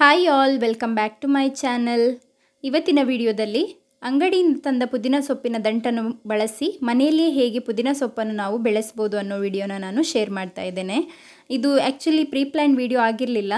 hi all welcome back to my channel ಇವತ್ತಿನ ವಿಡಿಯೋದಲ್ಲಿ ಅಂಗಡಿಯಿಂದ ತಂದ ಪುದೀನ ಸೊಪ್ಪಿನ ದಂಟನ್ನು ಬಳಸಿ ಮನೆಯಲ್ಲಿಯೇ ಹೇಗೆ ಪುದೀನ ಸೊಪ್ಪನ್ನು ನಾವು ಬೆಳೆಸ್ಬೋದು ಅನ್ನೋ ವಿಡಿಯೋನ ನಾನು ಶೇರ್ ಮಾಡ್ತಾ ಇದ್ದೇನೆ ಇದು ಆ್ಯಕ್ಚುಲಿ ಪ್ರೀ ಪ್ಲ್ಯಾನ್ ವಿಡಿಯೋ ಆಗಿರಲಿಲ್ಲ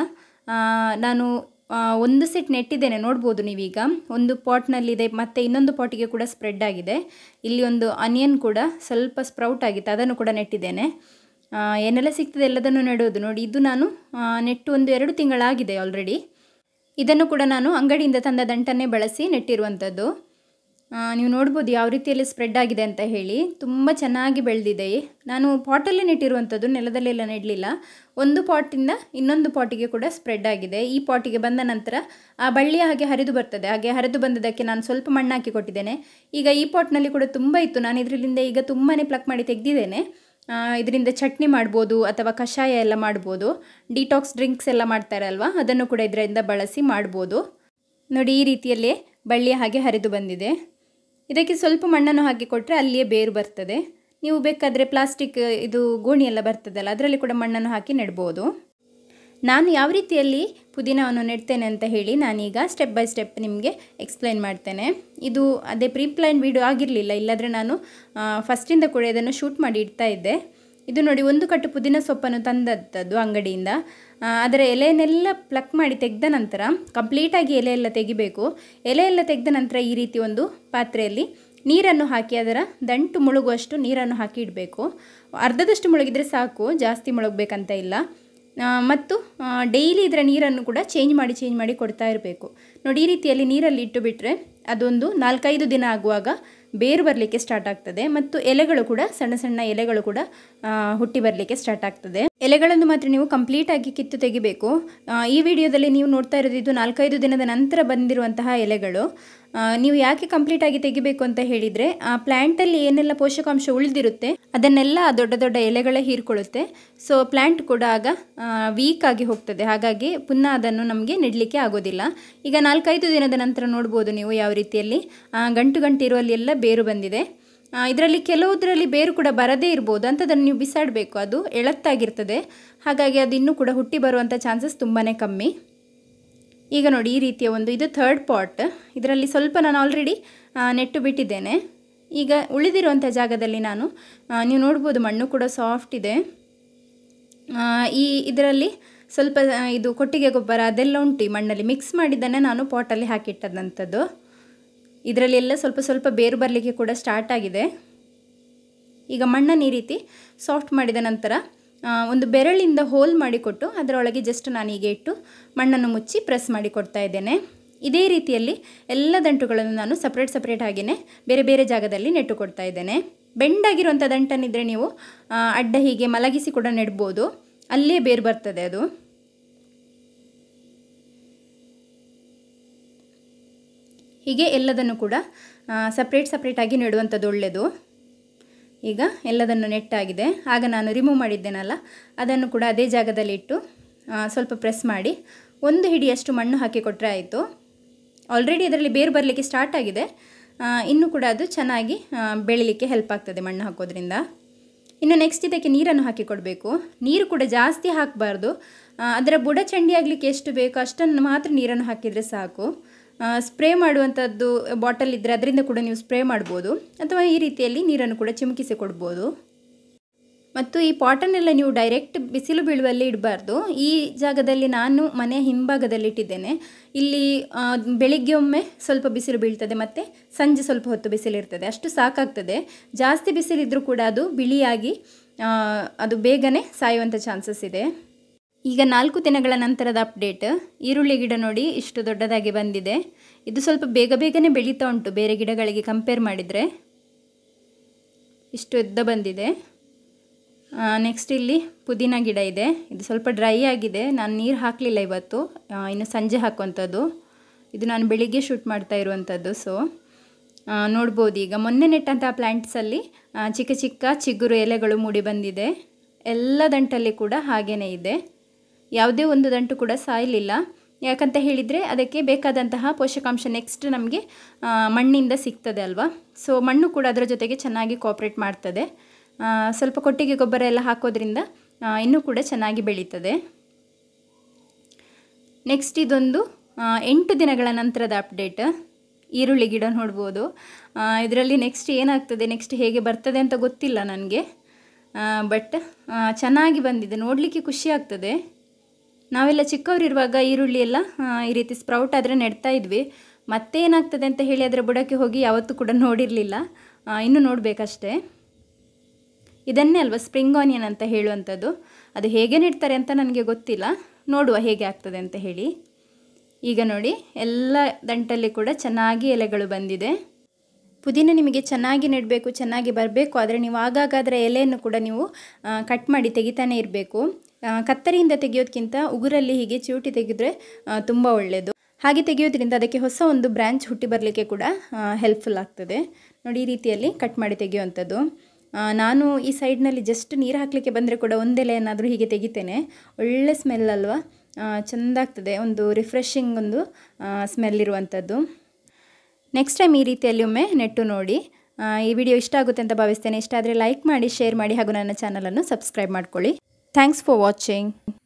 ನಾನು ಆ, ಒಂದು ಸೆಟ್ ನೆಟ್ಟಿದ್ದೇನೆ ನೋಡ್ಬೋದು ನೀವೀಗ ಒಂದು ಪಾಟ್ನಲ್ಲಿದೆ ಮತ್ತು ಇನ್ನೊಂದು ಪಾಟಿಗೆ ಕೂಡ ಸ್ಪ್ರೆಡ್ ಆಗಿದೆ ಇಲ್ಲಿ ಒಂದು ಅನಿಯನ್ ಕೂಡ ಸ್ವಲ್ಪ ಸ್ಪ್ರೌಟ್ ಆಗಿತ್ತು ಅದನ್ನು ಕೂಡ ನೆಟ್ಟಿದ್ದೇನೆ ಆ, ಏನೆಲ್ಲ ಸಿಗ್ತದೆ ಎಲ್ಲದನ್ನು ನೆಡೋದು ನೋಡಿ ಇದು ನಾನು ಆ, ನೆಟ್ಟು ಒಂದು ಎರಡು ತಿಂಗಳಾಗಿದೆ ಆಲ್ರೆಡಿ ಇದನ್ನು ಕೂಡ ನಾನು ಅಂಗಡಿಯಿಂದ ತಂದ ದಂಟನ್ನೇ ಬಳಸಿ ನೆಟ್ಟಿರುವಂಥದ್ದು ಆ, ನೀವು ನೋಡ್ಬೋದು ಯಾವ ರೀತಿಯಲ್ಲಿ ಸ್ಪ್ರೆಡ್ ಆಗಿದೆ ಅಂತ ಹೇಳಿ ತುಂಬ ಚೆನ್ನಾಗಿ ಬೆಳೆದಿದೆ ನಾನು ಪಾಟಲ್ಲೇ ನೆಟ್ಟಿರುವಂಥದ್ದು ನೆಲದಲ್ಲೆಲ್ಲ ನೆಡಲಿಲ್ಲ ಒಂದು ಪಾಟಿಂದ ಇನ್ನೊಂದು ಪಾಟಿಗೆ ಕೂಡ ಸ್ಪ್ರೆಡ್ ಆಗಿದೆ ಈ ಪಾಟಿಗೆ ಬಂದ ನಂತರ ಆ ಬಳ್ಳಿಯ ಹಾಗೆ ಹರಿದು ಬರ್ತದೆ ಹಾಗೆ ಹರಿದು ಬಂದದಕ್ಕೆ ನಾನು ಸ್ವಲ್ಪ ಮಣ್ಣು ಹಾಕಿ ಕೊಟ್ಟಿದ್ದೇನೆ ಈಗ ಈ ಪಾಟ್ನಲ್ಲಿ ಕೂಡ ತುಂಬ ಇತ್ತು ನಾನು ಇದರಿಂದ ಈಗ ತುಂಬಾ ಪ್ಲಕ್ ಮಾಡಿ ತೆಗೆದಿದ್ದೇನೆ ಇದರಿಂದ ಚಟ್ನಿ ಮಾಡ್ಬೋದು ಅಥವಾ ಕಷಾಯ ಎಲ್ಲ ಮಾಡ್ಬೋದು ಡಿಟಾಕ್ಸ್ ಡ್ರಿಂಕ್ಸ್ ಎಲ್ಲ ಮಾಡ್ತಾರೆ ಅಲ್ವಾ ಅದನ್ನು ಕೂಡ ಇದರಿಂದ ಬಳಸಿ ಮಾಡ್ಬೋದು ನೋಡಿ ಈ ರೀತಿಯಲ್ಲೇ ಬಳ್ಳಿಯ ಹಾಗೆ ಹರಿದು ಬಂದಿದೆ ಇದಕ್ಕೆ ಸ್ವಲ್ಪ ಮಣ್ಣನ್ನು ಹಾಕಿ ಕೊಟ್ಟರೆ ಅಲ್ಲಿಯೇ ಬೇರು ಬರ್ತದೆ ನೀವು ಬೇಕಾದರೆ ಪ್ಲಾಸ್ಟಿಕ್ ಇದು ಗೋಣಿ ಎಲ್ಲ ಬರ್ತದಲ್ಲ ಅದರಲ್ಲಿ ಕೂಡ ಮಣ್ಣನ್ನು ಹಾಕಿ ನೆಡ್ಬೋದು ನಾನು ಯಾವ ರೀತಿಯಲ್ಲಿ ಪುದೀನವನ್ನು ನೆಡ್ತೇನೆ ಅಂತ ಹೇಳಿ ನಾನೀಗ ಸ್ಟೆಪ್ ಬೈ ಸ್ಟೆಪ್ ನಿಮಗೆ ಎಕ್ಸ್ಪ್ಲೈನ್ ಮಾಡ್ತೇನೆ ಇದು ಅದೇ ಪ್ರೀ ಪ್ಲ್ಯಾನ್ ವಿಡಿಯೋ ಆಗಿರಲಿಲ್ಲ ಇಲ್ಲಾಂದರೆ ನಾನು ಫಸ್ಟಿಂದ ಕೂಡ ಇದನ್ನು ಶೂಟ್ ಮಾಡಿ ಇಡ್ತಾ ಇದ್ದೆ ಇದು ನೋಡಿ ಒಂದು ಕಟ್ಟು ಪುದೀನ ಸೊಪ್ಪನ್ನು ತಂದದ್ದು ಅಂಗಡಿಯಿಂದ ಆ, ಅದರ ಎಲೆಯನ್ನೆಲ್ಲ ಪ್ಲಕ್ ಮಾಡಿ ತೆಗೆದ ನಂತರ ಕಂಪ್ಲೀಟಾಗಿ ಎಲೆ ಎಲ್ಲ ತೆಗಿಬೇಕು ಎಲೆ ಎಲ್ಲ ತೆಗೆದ ನಂತರ ಈ ರೀತಿ ಒಂದು ಪಾತ್ರೆಯಲ್ಲಿ ನೀರನ್ನು ಹಾಕಿ ಅದರ ದಂಟು ಮುಳುಗುವಷ್ಟು ನೀರನ್ನು ಹಾಕಿ ಇಡಬೇಕು ಅರ್ಧದಷ್ಟು ಮುಳುಗಿದ್ರೆ ಸಾಕು ಜಾಸ್ತಿ ಮುಳುಗಬೇಕಂತ ಇಲ್ಲ ಆ, ಮತ್ತು ಡೈಲಿ ಇದರ ನೀರನ್ನು ಕೂಡ ಚೇಂಜ್ ಮಾಡಿ ಚೇಂಜ್ ಮಾಡಿ ಕೊಡ್ತಾ ಇರಬೇಕು ನೋಡಿ ಈ ರೀತಿಯಲ್ಲಿ ನೀರಲ್ಲಿ ಇಟ್ಟು ಬಿಟ್ಟರೆ ಅದೊಂದು ನಾಲ್ಕೈದು ದಿನ ಆಗುವಾಗ ಬೇರು ಬರಲಿಕ್ಕೆ ಸ್ಟಾರ್ಟ್ ಆಗ್ತದೆ ಮತ್ತು ಎಲೆಗಳು ಕೂಡ ಸಣ್ಣ ಸಣ್ಣ ಎಲೆಗಳು ಕೂಡ ಆ, ಹುಟ್ಟಿ ಬರಲಿಕ್ಕೆ ಸ್ಟಾರ್ಟ್ ಆಗ್ತದೆ ಎಲೆಗಳನ್ನು ಮಾತ್ರ ನೀವು ಕಂಪ್ಲೀಟಾಗಿ ಕಿತ್ತು ತೆಗಿಬೇಕು ಆ, ಈ ವಿಡಿಯೋದಲ್ಲಿ ನೀವು ನೋಡ್ತಾ ಇರೋದು ಇದು ನಾಲ್ಕೈದು ದಿನದ ನಂತರ ಬಂದಿರುವಂತಹ ಎಲೆಗಳು ಆ, ನೀವು ಯಾಕೆ ಕಂಪ್ಲೀಟಾಗಿ ತೆಗಿಬೇಕು ಅಂತ ಹೇಳಿದರೆ ಆ ಪ್ಲ್ಯಾಂಟಲ್ಲಿ ಏನೆಲ್ಲ ಪೋಷಕಾಂಶ ಉಳಿದಿರುತ್ತೆ ಅದನ್ನೆಲ್ಲ ಆ ದೊಡ್ಡ ದೊಡ್ಡ ಎಲೆಗಳೇ ಹೀರ್ಕೊಳ್ಳುತ್ತೆ ಸೊ ಪ್ಲ್ಯಾಂಟ್ ಕೂಡ ಆಗ ವೀಕ್ ಆಗಿ ಹೋಗ್ತದೆ ಹಾಗಾಗಿ ಪುನಃ ಅದನ್ನು ನಮಗೆ ನೆಡಲಿಕ್ಕೆ ಆಗೋದಿಲ್ಲ ಈಗ ನಾಲ್ಕೈದು ದಿನದ ನಂತರ ನೋಡ್ಬೋದು ನೀವು ಯಾವ ರೀತಿಯಲ್ಲಿ ಆ, ಗಂಟು ಗಂಟು ಇರುವಲ್ಲಿ ಎಲ್ಲ ಬೇರು ಬಂದಿದೆ ಇದರಲ್ಲಿ ಕೆಲವುದರಲ್ಲಿ ಬೇರು ಕೂಡ ಬರದೇ ಇರ್ಬೋದು ಅಂಥದ್ದನ್ನು ನೀವು ಬಿಸಾಡಬೇಕು ಅದು ಎಳತ್ತಾಗಿರ್ತದೆ ಹಾಗಾಗಿ ಅದು ಇನ್ನೂ ಕೂಡ ಹುಟ್ಟಿ ಬರುವಂಥ ಚಾನ್ಸಸ್ ತುಂಬಾ ಕಮ್ಮಿ ಈಗ ನೋಡಿ ಈ ರೀತಿಯ ಒಂದು ಇದು ಥರ್ಡ್ ಪಾಟ್ ಇದರಲ್ಲಿ ಸ್ವಲ್ಪ ನಾನು ಆಲ್ರೆಡಿ ನೆಟ್ಟು ಬಿಟ್ಟಿದ್ದೇನೆ ಈಗ ಉಳಿದಿರುವಂಥ ಜಾಗದಲ್ಲಿ ನಾನು ಆ, ನೀವು ನೋಡ್ಬೋದು ಮಣ್ಣು ಕೂಡ ಸಾಫ್ಟ್ ಇದೆ ಆ, ಈ ಇದರಲ್ಲಿ ಸ್ವಲ್ಪ ಆ, ಇದು ಕೊಟ್ಟಿಗೆ ಗೊಬ್ಬರ ಅದೆಲ್ಲ ಉಂಟು ಈ ಮಣ್ಣಲ್ಲಿ ಮಿಕ್ಸ್ ಮಾಡಿದ್ದನ್ನೇ ನಾನು ಪಾಟಲ್ಲಿ ಹಾಕಿಟ್ಟದಂಥದ್ದು ಇದರಲ್ಲಿ ಎಲ್ಲ ಸ್ವಲ್ಪ ಸ್ವಲ್ಪ ಬೇರು ಬರಲಿಕ್ಕೆ ಕೂಡ ಸ್ಟಾರ್ಟ್ ಆಗಿದೆ ಈಗ ಮಣ್ಣನ್ನು ಈ ರೀತಿ ಸಾಫ್ಟ್ ಮಾಡಿದ ನಂತರ ಆ, ಒಂದು ಬೆರಳಿಂದ ಹೋಲ್ ಮಾಡಿಕೊಟ್ಟು ಅದರೊಳಗೆ ಜಸ್ಟ್ ನಾನೀಗ ಇಟ್ಟು ಮಣ್ಣನ್ನು ಮುಚ್ಚಿ ಪ್ರೆಸ್ ಮಾಡಿ ಕೊಡ್ತಾ ಇದ್ದೇನೆ ಇದೇ ರೀತಿಯಲ್ಲಿ ಎಲ್ಲ ದಂಟುಗಳನ್ನು ನಾನು ಸಪ್ರೇಟ್ ಸಪ್ರೇಟ್ ಆಗಿಯೇ ಬೇರೆ ಬೇರೆ ಜಾಗದಲ್ಲಿ ನೆಟ್ಟು ಕೊಡ್ತಾ ಇದ್ದೇನೆ ಬೆಂಡಾಗಿರುವಂಥ ದಂಟನ್ನಿದ್ರೆ ನೀವು ಆ, ಅಡ್ಡ ಹೀಗೆ ಮಲಗಿಸಿ ಕೂಡ ನೆಡ್ಬೋದು ಅಲ್ಲೇ ಬೇರು ಬರ್ತದೆ ಅದು ಹೀಗೆ ಎಲ್ಲದನ್ನು ಕೂಡ ಸಪ್ರೇಟ್ ಸಪ್ರೇಟಾಗಿ ನೆಡುವಂಥದ್ದು ಒಳ್ಳೆಯದು ಈಗ ಎಲ್ಲದನ್ನು ನೆಟ್ಟಾಗಿದೆ ಆಗ ನಾನು ರಿಮೂವ್ ಮಾಡಿದ್ದೇನಲ್ಲ ಅದನ್ನು ಕೂಡ ಅದೇ ಜಾಗದಲ್ಲಿ ಇಟ್ಟು ಆ, ಸ್ವಲ್ಪ ಪ್ರೆಸ್ ಮಾಡಿ ಒಂದು ಹಿಡಿಯಷ್ಟು ಮಣ್ಣು ಹಾಕಿ ಕೊಟ್ಟರೆ ಆಯಿತು ಆಲ್ರೆಡಿ ಅದರಲ್ಲಿ ಬೇರು ಬರಲಿಕ್ಕೆ ಸ್ಟಾರ್ಟ್ ಆಗಿದೆ ಆ, ಇನ್ನೂ ಕೂಡ ಅದು ಚೆನ್ನಾಗಿ ಆ, ಬೆಳಿಲಿಕ್ಕೆ ಹೆಲ್ಪ್ ಆಗ್ತದೆ ಮಣ್ಣು ಹಾಕೋದ್ರಿಂದ ಇನ್ನು ನೆಕ್ಸ್ಟ್ ಇದಕ್ಕೆ ನೀರನ್ನು ಹಾಕಿ ಕೊಡಬೇಕು ನೀರು ಕೂಡ ಜಾಸ್ತಿ ಹಾಕಬಾರ್ದು ಅದರ ಬುಡ ಚಂಡಿ ಆಗಲಿಕ್ಕೆ ಎಷ್ಟು ಬೇಕೋ ಅಷ್ಟನ್ನು ಮಾತ್ರ ನೀರನ್ನು ಹಾಕಿದರೆ ಸಾಕು ಸ್ಪ್ರೇ ಮಾಡುವಂಥದ್ದು ಬಾಟಲ್ ಇದ್ದರೆ ಅದರಿಂದ ಕೂಡ ನೀವು ಸ್ಪ್ರೇ ಮಾಡ್ಬೋದು ಅಥವಾ ಈ ರೀತಿಯಲ್ಲಿ ನೀರನ್ನು ಕೂಡ ಚಿಮುಕಿಸಿ ಕೊಡ್ಬೋದು ಮತ್ತು ಈ ಪಾಟನ್ನೆಲ್ಲ ನೀವು ಡೈರೆಕ್ಟ್ ಬಿಸಿಲು ಬೀಳುವಲ್ಲಿ ಇಡಬಾರ್ದು ಈ ಜಾಗದಲ್ಲಿ ನಾನು ಮನೆಯ ಹಿಂಭಾಗದಲ್ಲಿ ಇಟ್ಟಿದ್ದೇನೆ ಇಲ್ಲಿ ಆ, ಬೆಳಿಗ್ಗೆ ಒಮ್ಮೆ ಸ್ವಲ್ಪ ಬಿಸಿಲು ಬೀಳ್ತದೆ ಮತ್ತು ಸಂಜೆ ಸ್ವಲ್ಪ ಹೊತ್ತು ಬಿಸಿಲಿರ್ತದೆ ಅಷ್ಟು ಸಾಕಾಗ್ತದೆ ಜಾಸ್ತಿ ಬಿಸಿಲಿದ್ದರೂ ಕೂಡ ಅದು ಬಿಳಿಯಾಗಿ ಆ, ಅದು ಬೇಗನೆ ಸಾಯುವಂಥ ಚಾನ್ಸಸ್ ಇದೆ ಈಗ ನಾಲ್ಕು ದಿನಗಳ ನಂತರದ ಅಪ್ಡೇಟ್ ಈರುಳ್ಳಿ ಗಿಡ ನೋಡಿ ಇಷ್ಟು ದೊಡ್ಡದಾಗಿ ಬಂದಿದೆ ಇದು ಸ್ವಲ್ಪ ಬೇಗ ಬೇಗನೆ ಬೆಳೀತಾ ಉಂಟು ಬೇರೆ ಗಿಡಗಳಿಗೆ ಕಂಪೇರ್ ಮಾಡಿದರೆ ಇಷ್ಟು ಎದ್ದ ಬಂದಿದೆ ನೆಕ್ಸ್ಟ್ ಇಲ್ಲಿ ಪುದೀನ ಗಿಡ ಇದೆ ಇದು ಸ್ವಲ್ಪ ಡ್ರೈ ಆಗಿದೆ ನಾನು ನೀರು ಹಾಕಲಿಲ್ಲ ಇವತ್ತು ಆ, ಇನ್ನು ಸಂಜೆ ಹಾಕುವಂಥದ್ದು ಇದು ನಾನು ಬೆಳಿಗ್ಗೆ ಶೂಟ್ ಮಾಡ್ತಾ ಇರುವಂಥದ್ದು ಸೊ ನೋಡ್ಬೋದು ಈಗ ಮೊನ್ನೆ ನೆಟ್ಟಂತಹ ಪ್ಲ್ಯಾಂಟ್ಸಲ್ಲಿ ಆ, ಚಿಕ್ಕ ಚಿಕ್ಕ ಚಿಗುರು ಎಲೆಗಳು ಮೂಡಿ ಬಂದಿದೆ ಎಲ್ಲ ದಂಟಲ್ಲಿ ಕೂಡ ಹಾಗೇ ಇದೆ ಯಾವುದೇ ಒಂದು ದಂಟು ಕೂಡ ಸಾಯಲಿಲ್ಲ ಯಾಕಂತ ಹೇಳಿದರೆ ಅದಕ್ಕೆ ಬೇಕಾದಂತಹ ಪೋಷಕಾಂಶ ನೆಕ್ಸ್ಟ್ ನಮಗೆ ಮಣ್ಣಿಂದ ಸಿಗ್ತದೆ ಅಲ್ವಾ ಸೊ ಮಣ್ಣು ಕೂಡ ಅದರ ಜೊತೆಗೆ ಚೆನ್ನಾಗಿ ಕೋಪ್ರೇಟ್ ಮಾಡ್ತದೆ ಆ, ಸ್ವಲ್ಪ ಕೊಟ್ಟಿಗೆ ಗೊಬ್ಬರ ಎಲ್ಲ ಹಾಕೋದ್ರಿಂದ ಆ, ಇನ್ನೂ ಕೂಡ ಚೆನ್ನಾಗಿ ಬೆಳೀತದೆ ನೆಕ್ಸ್ಟ್ ಇದೊಂದು ಆ, ಎಂಟು ದಿನಗಳ ನಂತರದ ಅಪ್ಡೇಟ್ ಈರುಳ್ಳಿ ಗಿಡ ನೋಡ್ಬೋದು ಇದರಲ್ಲಿ ನೆಕ್ಸ್ಟ್ ಏನಾಗ್ತದೆ ನೆಕ್ಸ್ಟ್ ಹೇಗೆ ಬರ್ತದೆ ಅಂತ ಗೊತ್ತಿಲ್ಲ ನನಗೆ ಬಟ್ ಚೆನ್ನಾಗಿ ಬಂದಿದೆ ನೋಡಲಿಕ್ಕೆ ಖುಷಿ ಆಗ್ತದೆ ನಾವೆಲ್ಲ ಚಿಕ್ಕವರಿರುವಾಗ ಈರುಳ್ಳಿ ಎಲ್ಲ ಆ, ಈ ರೀತಿ ಸ್ಪ್ರೌಟ್ ಆದರೆ ನೆಡ್ತಾ ಇದ್ವಿ ಮತ್ತೇನಾಗ್ತದೆ ಅಂತ ಹೇಳಿ ಅದರ ಬುಡಕ್ಕೆ ಹೋಗಿ ಯಾವತ್ತೂ ಕೂಡ ನೋಡಿರಲಿಲ್ಲ ಇನ್ನು ನೋಡಬೇಕಷ್ಟೇ ಇದನ್ನೇ ಅಲ್ವಾ ಸ್ಪ್ರಿಂಗ್ ಆನಿಯನ್ ಅಂತ ಹೇಳುವಂಥದ್ದು ಅದು ಹೇಗೆ ನೆಡ್ತಾರೆ ಅಂತ ನನಗೆ ಗೊತ್ತಿಲ್ಲ ನೋಡುವ ಹೇಗೆ ಆಗ್ತದೆ ಅಂತ ಹೇಳಿ ಈಗ ನೋಡಿ ಎಲ್ಲ ದಂಟಲ್ಲಿ ಕೂಡ ಚೆನ್ನಾಗಿ ಎಲೆಗಳು ಬಂದಿದೆ ಪುದೀನ ನಿಮಗೆ ಚೆನ್ನಾಗಿ ನೆಡಬೇಕು ಚೆನ್ನಾಗಿ ಬರಬೇಕು ಆದರೆ ನೀವು ಆಗಾಗ ಅದರ ಎಲೆಯನ್ನು ಕೂಡ ನೀವು ಕಟ್ ಮಾಡಿ ತೆಗಿತಾನೆ ಇರಬೇಕು ಕತ್ತರಿಯಿಂದ ತೆಗೆಯೋದಕ್ಕಿಂತ ಉಗುರಲ್ಲಿ ಹೀಗೆ ಚಿವುಟಿ ತೆಗೆದ್ರೆ ತುಂಬ ಒಳ್ಳೆಯದು ಹಾಗೆ ತೆಗೆಯೋದ್ರಿಂದ ಅದಕ್ಕೆ ಹೊಸ ಒಂದು ಬ್ರ್ಯಾಂಚ್ ಹುಟ್ಟಿ ಬರಲಿಕ್ಕೆ ಕೂಡ ಹೆಲ್ಪ್ಫುಲ್ ಆಗ್ತದೆ ನೋಡಿ ಈ ರೀತಿಯಲ್ಲಿ ಕಟ್ ಮಾಡಿ ತೆಗೆಯುವಂಥದ್ದು ಆ, ನಾನು ಈ ಸೈಡ್ನಲ್ಲಿ ಜಸ್ಟ್ ನೀರು ಹಾಕಲಿಕ್ಕೆ ಬಂದರೆ ಕೂಡ ಒಂದೆಲೆ ಏನಾದರೂ ಹೀಗೆ ತೆಗಿತೇನೆ ಒಳ್ಳೆ ಸ್ಮೆಲ್ ಅಲ್ವಾ ಆ, ಚೆಂದ ಆಗ್ತದೆ ಒಂದು ರಿಫ್ರೆಶಿಂಗ್ ಒಂದು ಸ್ಮೆಲ್ ಇರುವಂಥದ್ದು ನೆಕ್ಸ್ಟ್ ಟೈಮ್ ಈ ರೀತಿಯಲ್ಲಿ ಒಮ್ಮೆ ನೆಟ್ಟು ನೋಡಿ ಆ, ಈ ವಿಡಿಯೋ ಇಷ್ಟ ಆಗುತ್ತೆ ಅಂತ ಭಾವಿಸ್ತೇನೆ ಇಷ್ಟ ಆದರೆ ಲೈಕ್ ಮಾಡಿ ಶೇರ್ ಮಾಡಿ ಹಾಗೂ ನನ್ನ ಚಾನಲನ್ನು ಸಬ್ಸ್ಕ್ರೈಬ್ ಮಾಡ್ಕೊಳ್ಳಿ ಥ್ಯಾಂಕ್ಸ್ ಫಾರ್ ವಾಚಿಂಗ್